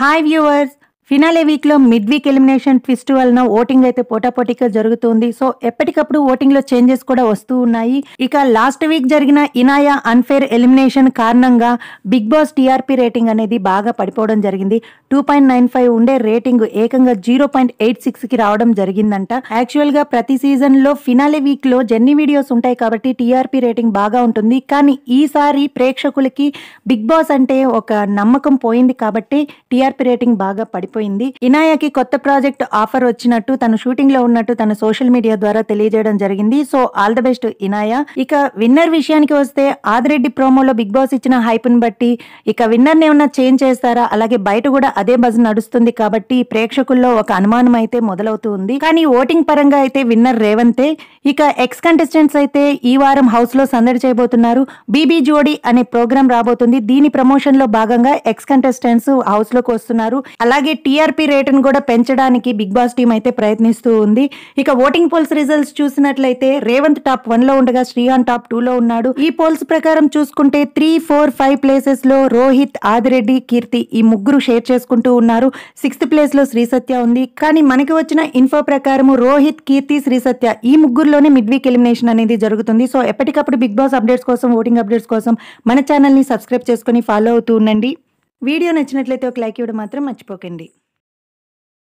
hi viewers finale week లో mid week elimination twist వలన voting అయితే పోటాపోటీగా జరుగుతుంది సో ఎప్పటికప్పుడు ఓటింగ్ లో చేంజెస్ కూడా వస్తూ ఉన్నాయి ఇక లాస్ట్ వీక్ జరిగిన ఇనాయా అన్ఫేర్ ఎలిమినేషన్ కారణంగా బిగ్ బాస్ టీఆర్పీ రేటింగ్ అనేది బాగా పడిపోవడం జరిగింది టూ పాయింట్ నైన్ ఫైవ్ ఉండే రేటింగ్ ఏకంగా జీరో పాయింట్ ఎయిట్ సిక్స్ కి రావడం జరిగిందంట యాక్చువల్ గా ప్రతి సీజన్ లో ఫినాలే వీక్ లో జెన్ని వీడియోస్ ఉంటాయి కాబట్టి టీఆర్పీ రేటింగ్ బాగా ఉంటుంది కానీ ఈసారి ప్రేక్షకులకి బిగ్ బాస్ అంటే ఒక నమ్మకం పోయింది కాబట్టి టీఆర్పీ రేటింగ్ బాగా పడిపోయింది ఇనాయాకి కొత్త ప్రాజెక్ట్ ఆఫర్ వచ్చినట్టు తను షూటింగ్ లో ఉన్నట్టు తన సోషల్ మీడియా ద్వారా తెలియజేయడం జరిగింది so all the best Inaya ఇక విన్నర్ విషయానికి వస్తే ఆదిరెడ్డి ప్రోమోలో బిగ్ బాస్ ఇచ్చిన హైప్ ని బట్టి ఇక విన్నర్ ని ఏమన్నా చేంజ్ చేస్తారా అలాగే బయట కూడా అదే బజ్ నడుస్తుంది కాబట్టి ప్రేక్షకుల్లో ఒక అనుమానం అయితే మొదలవుతూ ఉంది కానీ ఓటింగ్ పరంగా అయితే విన్నర్ రేవంతే ఇక ఎక్స్ కంటెస్టెంట్స్ అయితే ఈ వారం హౌస్ లో సందడి చేయబోతున్నారు బీబీ జోడి అనే ప్రోగ్రామ్ రాబోతుంది దీని ప్రమోషన్ లో భాగంగా ఎక్స్ కంటెస్టెంట్స్ హౌస్ లోకి వస్తున్నారు అలాగే టీఆర్పీ రేటును కూడా పెంచడానికి బిగ్ బాస్ టీం అయితే ప్రయత్నిస్తూ ఉంది ఇక ఓటింగ్ పోల్స్ రిజల్ట్స్ చూసినట్లయితే రేవంత్ టాప్ వన్ లో ఉండగా శ్రీహాన్ టాప్ టూ లో ఉన్నాడు ఈ పోల్స్ ప్రకారం చూసుకుంటే త్రీ ఫోర్ ఫైవ్ ప్లేసెస్ లో రోహిత్ ఆదిరెడ్డి కీర్తి ఈ ముగ్గురు షేర్ చేసుకుంటూ ఉన్నారు సిక్స్త్ ప్లేస్ లో శ్రీ సత్య ఉంది కానీ మనకి వచ్చిన ఇన్ఫో ప్రకారం రోహిత్ కీర్తి శ్రీ సత్య ఈ ముగ్గురులోనే మిడ్ వీక్ ఎలిమినేషన్ అనేది జరుగుతుంది సో ఎప్పటికప్పుడు బిగ్ బాస్ అప్డేట్స్ కోసం ఓటింగ్ అప్డేట్స్ కోసం మన ఛానల్ని సబ్స్క్రైబ్ చేసుకొని ఫాలో అవుతూ ఉండండి వీడియో నచ్చినట్లయితే ఒక లైక్ ఇవ్వడం మాత్రం మర్చిపోకండి